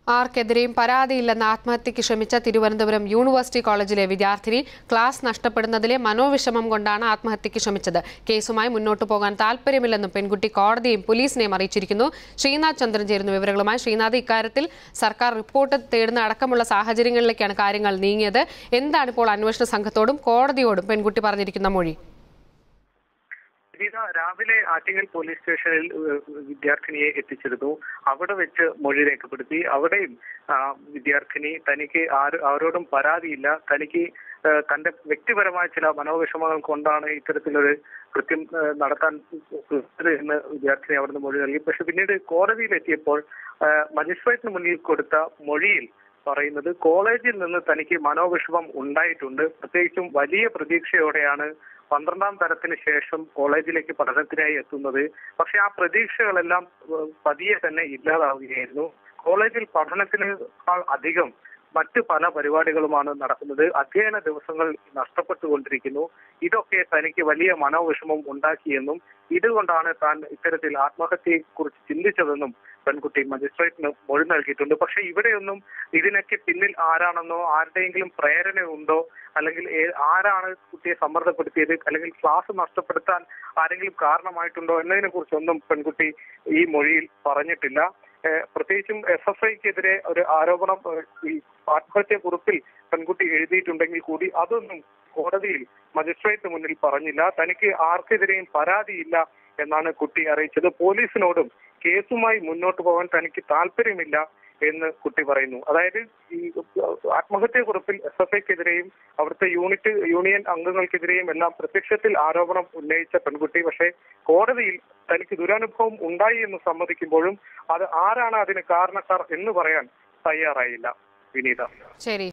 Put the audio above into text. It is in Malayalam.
ആർക്കെതിരെയും പരാതിയില്ലെന്ന് ആത്മഹത്യയ്ക്ക് ശ്രമിച്ച തിരുവനന്തപുരം യൂണിവേഴ്സിറ്റി കോളേജിലെ വിദ്യാർത്ഥിനി ക്ലാസ് നഷ്ടപ്പെടുന്നതിലെ മനോവിഷമം കൊണ്ടാണ് ആത്മഹത്യയ്ക്ക് ശ്രമിച്ചത് കേസുമായി മുന്നോട്ടു പോകാൻ താൽപ്പര്യമില്ലെന്നും പെൺകുട്ടി കോടതിയും പോലീസിനെയും അറിയിച്ചിരിക്കുന്നു ശ്രീനാഥ് ചന്ദ്രൻ ചേരുന്ന വിവരങ്ങളുമായി ശ്രീനാഥ് ഇക്കാര്യത്തിൽ സർക്കാർ റിപ്പോർട്ട് തേടുന്ന അടക്കമുള്ള സാഹചര്യങ്ങളിലേക്കാണ് കാര്യങ്ങൾ നീങ്ങിയത് എന്താണ് ഇപ്പോൾ അന്വേഷണ സംഘത്തോടും കോടതിയോടും പെൺകുട്ടി പറഞ്ഞിരിക്കുന്ന മൊഴി ഗീത രാവിലെ ആറ്റിങ്ങൽ പോലീസ് സ്റ്റേഷനിൽ ഏഹ്, വിദ്യാർത്ഥിനിയെ എത്തിച്ചിരുന്നു അവിടെ വെച്ച് മൊഴി രേഖപ്പെടുത്തി അവിടെയും ആ, വിദ്യാർത്ഥിനി തനിക്ക് ആര് ആരോടും പരാതിയില്ല തനിക്ക് ഏഹ്, തന്റെ വ്യക്തിപരമായ ചില മനോവിഷമങ്ങൾ കൊണ്ടാണ് ഇത്തരത്തിലൊരു കൃത്യം ഏഹ്, നടത്താൻ ശ്രമിച്ചത് എന്ന് വിദ്യാർത്ഥിനി അവിടുന്ന് മൊഴി നൽകി പക്ഷെ പിന്നീട് കോടതിയിലെത്തിയപ്പോൾ ഏഹ്, മജിസ്ട്രേറ്റിന് മുന്നിൽ കൊടുത്ത മൊഴിയിൽ പറയുന്നത് കോളേജിൽ നിന്ന് തനിക്ക് മനോവിഷമം ഉണ്ടായിട്ടുണ്ട് പ്രത്യേകിച്ചും വലിയ പ്രതീക്ഷയോടെയാണ് പന്ത്രണ്ടാം തരത്തിന് ശേഷം കോളേജിലേക്ക് പഠനത്തിനായി എത്തുന്നത് പക്ഷെ ആ പ്രതീക്ഷകളെല്ലാം ഏഹ്, പതിയെ തന്നെ ഇല്ലാതാവുകയായിരുന്നു കോളേജിൽ പഠനത്തിനേക്കാൾ അധികം മറ്റു പല പരിപാടികളുമാണ് നടക്കുന്നത് അധ്യയന ദിവസങ്ങൾ നഷ്ടപ്പെട്ടുകൊണ്ടിരിക്കുന്നു ഇതൊക്കെ തനിക്ക് വലിയ മനോവിഷമം ഉണ്ടാക്കിയെന്നും ഇതുകൊണ്ടാണ് താൻ ഇത്തരത്തിൽ ആത്മഹത്യയെ കുറിച്ച് ചിന്തിച്ചതെന്നും പെൺകുട്ടി മജിസ്ട്രേറ്റിന് മൊഴി നൽകിയിട്ടുണ്ട് പക്ഷെ ഇവിടെയൊന്നും ഇതിനൊക്കെ പിന്നിൽ ആരാണെന്നോ ആരുടെയെങ്കിലും പ്രേരണയുണ്ടോ അല്ലെങ്കിൽ ഏ- ആരാണ് കുട്ടിയെ സമ്മർദ്ദപ്പെടുത്തിയത് അല്ലെങ്കിൽ ക്ലാസ് നഷ്ടപ്പെടുത്താൻ ആരെങ്കിലും കാരണമായിട്ടുണ്ടോ എന്നതിനെ കുറിച്ചൊന്നും പെൺകുട്ടി ഈ മൊഴിയിൽ പറഞ്ഞിട്ടില്ല ഏഹ് പ്രത്യേകിച്ചും എസ് എഫ് ഐക്കെതിരെ ഒരു ആരോപണം ഏഹ് ഈ ആത്മഹത്യ കുറിപ്പിൽ പെൺകുട്ടി എഴുതിയിട്ടുണ്ടെങ്കിൽ കൂടി അതൊന്നും കോടതിയിൽ മജിസ്ട്രേറ്റിന് മുന്നിൽ പറഞ്ഞില്ല തനിക്ക് ആർക്കെതിരെയും പരാതിയില്ല എന്നാണ് കുട്ടി അറിയിച്ചത് പോലീസിനോടും കേസുമായി മുന്നോട്ട് പോകാൻ തനിക്ക് താല്പര്യമില്ല എന്ന് കുട്ടി പറയുന്നു അതായത് ഈ ആത്മഹത്യ കുറിപ്പിൽ എസ് എഫ് ഐക്കെതിരെയും അവിടുത്തെ യൂണിറ്റ് യൂണിയൻ അംഗങ്ങൾക്കെതിരെയും എല്ലാം പ്രത്യക്ഷത്തിൽ ആരോപണം ഉന്നയിച്ച പെൺകുട്ടി പക്ഷേ കോടതിയിൽ തനിക്ക് ദുരനുഭവം ഉണ്ടായി എന്ന് സമ്മതിക്കുമ്പോഴും അത് ആരാണ് അതിന് കാരണക്കാർ എന്ന് പറയാൻ തയ്യാറായില്ല വിനീത ശരി